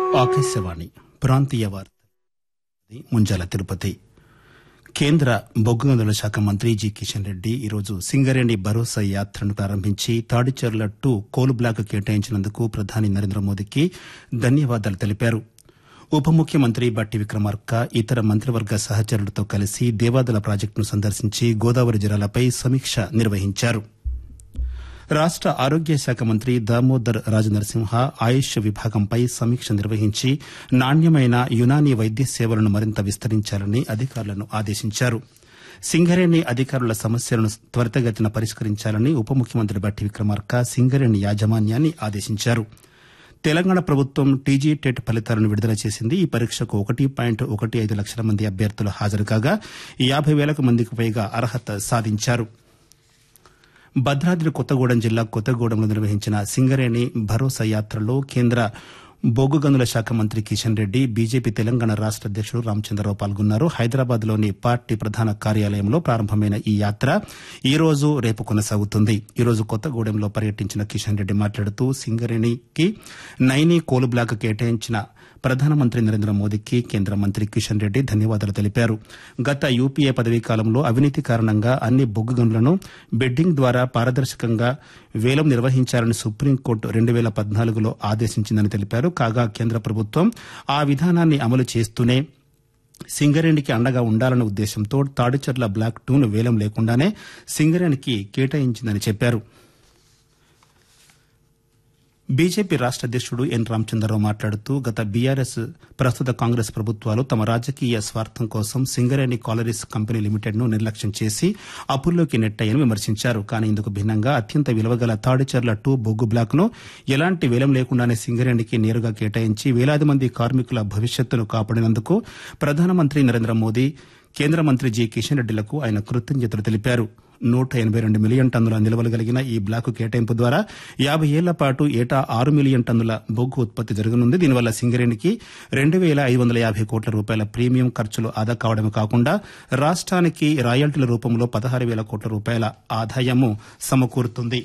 ఆకాశవాణి ప్రాంతీయ వార్త ముంజాల తిరుపతి కేంద్ర బొగ్గు గనుల శాఖ మంత్రి జి కిషన్ రెడ్డి ఈరోజు సింగరేణి భరోసా యాత్రను ప్రారంభించి తాడిచెర్ల టూ కోల్ బ్లాక్ కేటాయించినందుకు ప్రధాని నరేంద్ర మోదీకి ధన్యవాదాలు తెలిపారు ఉప ముఖ్యమంత్రి బట్టి విక్రమార్క ఇతర మంత్రివర్గ సహచరులతో కలిసి దేవాదల ప్రాజెక్టును సందర్శించి గోదావరి జలాలపై సమీక్ష నిర్వహించారు రాష్ట ఆరోగ్య శాఖ మంత్రి దామోదర్ రాజనరసింహ ఆయుష్ విభాగంపై సమీక్ష నిర్వహించి నాణ్యమైన యునానీ వైద్య సేవలను మరింత విస్తరించాలని అధికారులను ఆదేశించారు సింగరేణి అధికారుల సమస్యలను త్వరితగతిన పరిష్కరించాలని ఉప ముఖ్యమంత్రి బట్టి విక్రమార్క సింగరేణి యాజమాన్యాన్ని ఆదేశించారు తెలంగాణ ప్రభుత్వం టీజీ టెట్ ఫలితాలను విడుదల చేసింది ఈ పరీక్షకు ఒకటి పాయింట్ ఒకటి ఐదు లక్షల మంది అభ్యర్థులు హాజరు కాగా యాబై వేలకు మందికి పైగా అర్హత సాధించారు భద్రాద్రి కొత్తగూడెం జిల్లా కొత్తగూడెంలో నిర్వహించిన సింగరేణి భరోసా యాత్రలో కేంద్ర బొగ్గు గనుల శాఖ మంత్రి కిషన్ రెడ్డి బీజేపీ తెలంగాణ రాష్ట అధ్యకుడు రామచంద్రరావు పాల్గొన్నారు హైదరాబాద్ లోని పార్టీ ప్రధాన కార్యాలయంలో ప్రారంభమైన ఈ యాత్ర ఈ రోజు రేపు కొనసాగుతుంది ఈ రోజు కొత్తగూడెంలో పర్యటించిన కిషన్ రెడ్డి మాట్లాడుతూ సింగరేణికి నైని కోలు బ్లాక్ కేటాయించిన ప్రధానమంత్రి నరేంద్ర మోదీకి కేంద్ర మంత్రి కిషన్ రెడ్డి ధన్యవాదాలు తెలిపారు గత యూపీఏ పదవీ కాలంలో అవినీతి కారణంగా అన్ని బొగ్గు గనులను బిడ్డింగ్ ద్వారా పారదర్శకంగా వేలం నిర్వహించాలని సుప్రీంకోర్టు రెండు వేల పద్నాలుగులో ఆదేశించిందని తెలిపారు కాగా కేంద్ర ప్రభుత్వం ఆ విధానాన్ని అమలు చేస్తూనే సింగరేణికి అండగా ఉండాలన్న ఉద్దేశంతో తాడిచర్ల బ్లాక్ టూను వేలం లేకుండానే సింగరేణికి కేటాయించిందని చెప్పారు బీజేపీ రాష్ట అధ్యకుడు ఎన్ రామచంద్రరావు మాట్లాడుతూ గత బీఆర్ఎస్ ప్రస్తుత కాంగ్రెస్ ప్రభుత్వాలు తమ రాజకీయ స్వార్థం కోసం సింగరేణి కాలరీస్ కంపెనీ లిమిటెడ్ ను నిర్లక్ష్యం చేసి అప్పుల్లోకి నెట్టాయని విమర్శించారు కానీ ఇందుకు భిన్నంగా అత్యంత విలువగల తాడిచర్ల టూ బొగ్గు బ్లాక్ ను ఎలాంటి వేలం లేకుండానే సింగరేణికి నేరుగా కేటాయించి వేలాది మంది కార్మికుల భవిష్యత్తును కాపాడినందుకు ప్రధానమంత్రి నరేంద్ర మోదీ కేంద్ర మంత్రి జి కిషన్ రెడ్డిలకు ఆయన కృతజ్ఞతలు తెలిపారు నూట ఎనబై రెండు మిలియన్ టన్నుల నిల్వలు కలిగిన ఈ బ్లాక్ కేటాయింపు ద్వారా యాబై ఏళ్ల పాటు ఏటా ఆరు మిలియన్ టన్నుల బొగ్గు ఉత్పత్తి జరగనుంది దీనివల్ల సింగరేణికి రెండు వేల ఐదు వందల యాభై కోట్ల రూపాయల ప్రీమియం ఖర్చులు ఆదా కావడమే కాకుండా రాష్ట్రానికి రాయల్టీల రూపంలో పదహారు వేల కోట్ల రూపాయల ఆదాయము సమకూరుతుంది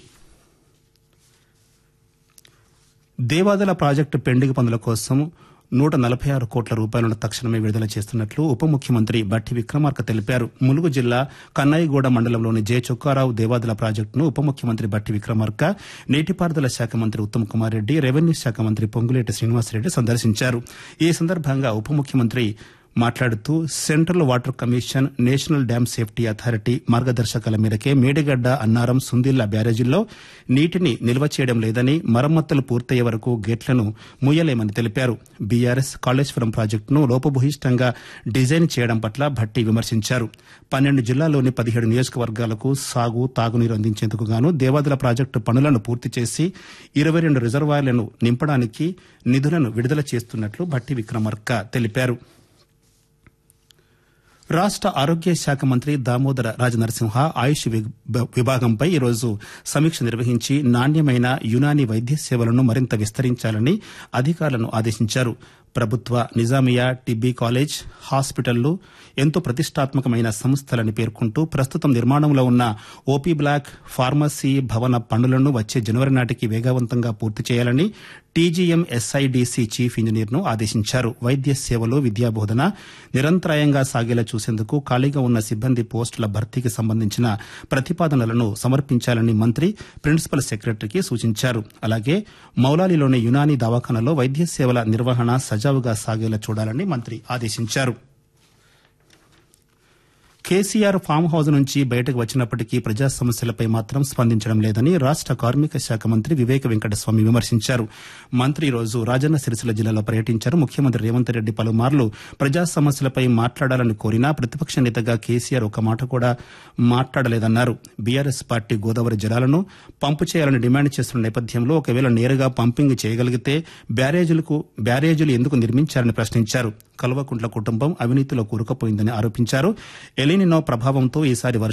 దేవాదల ప్రాజెక్టు పెండింగ్ పనుల కోసం నూట నలభై ఆరు కోట్ల రూపాయలను తక్షణమే విడుదల చేస్తున్నట్లు ఉప ముఖ్యమంత్రి బట్టి విక్రమార్క తెలిపారు ములుగు జిల్లా కన్నాయిగూడ మండలంలోని జె చొక్కారావు దేవాదుల ప్రాజెక్టును ఉప ముఖ్యమంత్రి బట్టి విక్రమార్క నీటిపారుదల శాఖ మంత్రి ఉత్తమ్ కుమార్ రెడ్డి రెవెన్యూ శాఖ మంత్రి పొంగులేటి శ్రీనివాసరెడ్డి సందర్శించారు ఈ సందర్భంగా ఉప ముఖ్యమంత్రి మాట్లాడుతూ central water commission national dam safety authority మార్గదర్శకాల మేరకే మేడిగడ్డ అన్నారం సుందిల్ల బ్యారేజీల్లో నీటిని నిల్వ చేయడం లేదని మరమ్మతులు పూర్తయ్యే వరకు గేట్లను మూయలేమని తెలిపారు బీఆర్ఎస్ కాళేశ్వరం ప్రాజెక్టును లోపభూయిష్టంగా డిజైన్ చేయడం పట్ల భట్టి విమర్శించారు పన్నెండు జిల్లాల్లోని పదిహేడు నియోజకవర్గాలకు సాగు తాగునీరు అందించేందుకు గాను దేవాదుల ప్రాజెక్టు పనులను పూర్తి చేసి ఇరవై రెండు రిజర్వాయర్లను నింపడానికి నిధులను విడుదల చేస్తున్నట్లు భట్టి విక్రమార్క తెలిపారు రాష్ట ఆరోగ్య శాఖ మంత్రి దామోదర రాజనరసింహ ఆయుష్ విభాగంపై ఈరోజు సమీక్ష నిర్వహించి నాణ్యమైన యునానీ వైద్య సేవలను మరింత విస్తరించాలని అధికారులను ఆదేశించారు ప్రభుత్వ నిజామియా టిబ్బీ కాలేజ్ హాస్పిటళ్లు ఎంతో ప్రతిష్టాత్మకమైన సంస్థలని పేర్కొంటూ ప్రస్తుతం నిర్మాణంలో ఉన్న ఓపీ బ్లాక్ ఫార్మసీ భవన పనులను వచ్చే జనవరి నాటికి వేగవంతంగా పూర్తి చేయాలని టీజీఎం ఎస్ఐడిసి చీఫ్ ఇంజనీర్ను ఆదేశించారు వైద్య సేవలు విద్యాబోధన నిరంతరాయంగా సాగేలా చూసేందుకు ఖాళీగా ఉన్న సిబ్బంది పోస్టుల భర్తీకి సంబంధించిన ప్రతిపాదనలను సమర్పించాలని మంత్రి ప్రిన్సిపల్ సెక్రటరీకి సూచించారు అలాగే మౌలాలిలోని యునానీ దవాఖానలో వైద్య సేవల నిర్వహణ సజావుగా సాగేలా చూడాలని మంత్రి ఆదేశించారు కేసీఆర్ ఫామ్ హౌస్ నుంచి బయటకు వచ్చినప్పటికీ ప్రజా సమస్యలపై మాత్రం స్పందించడం లేదని రాష్ట కార్మిక శాఖ మంత్రి వివేక వెంకటస్వామి విమర్శించారు మంత్రి రోజు రాజన్న సిరిసిల్ల జిల్లాలో పర్యటించారు ముఖ్యమంత్రి రేవంత్ రెడ్డి పలుమార్లు ప్రజా సమస్యలపై మాట్లాడాలని కోరినా ప్రతిపక్ష నేతగా కేసీఆర్ ఒక మాట కూడా మాట్లాడలేదన్నారు బీఆర్ఎస్ పార్టీ గోదావరి జలాలను పంపు చేయాలని డిమాండ్ చేస్తున్న నేపథ్యంలో ఒకవేళ నేరుగా పంపింగ్ చేయగలిగితే బ్యారేజీలకు బ్యారేజీలు ఎందుకు నిర్మించారని ప్రశ్నించారు కల్వకుంట్ల కుటుంబం అవినీతిలో కూరుకుపోయిందని ఆరోపించారు ఎలినినో ప్రభావంతో ఈసారి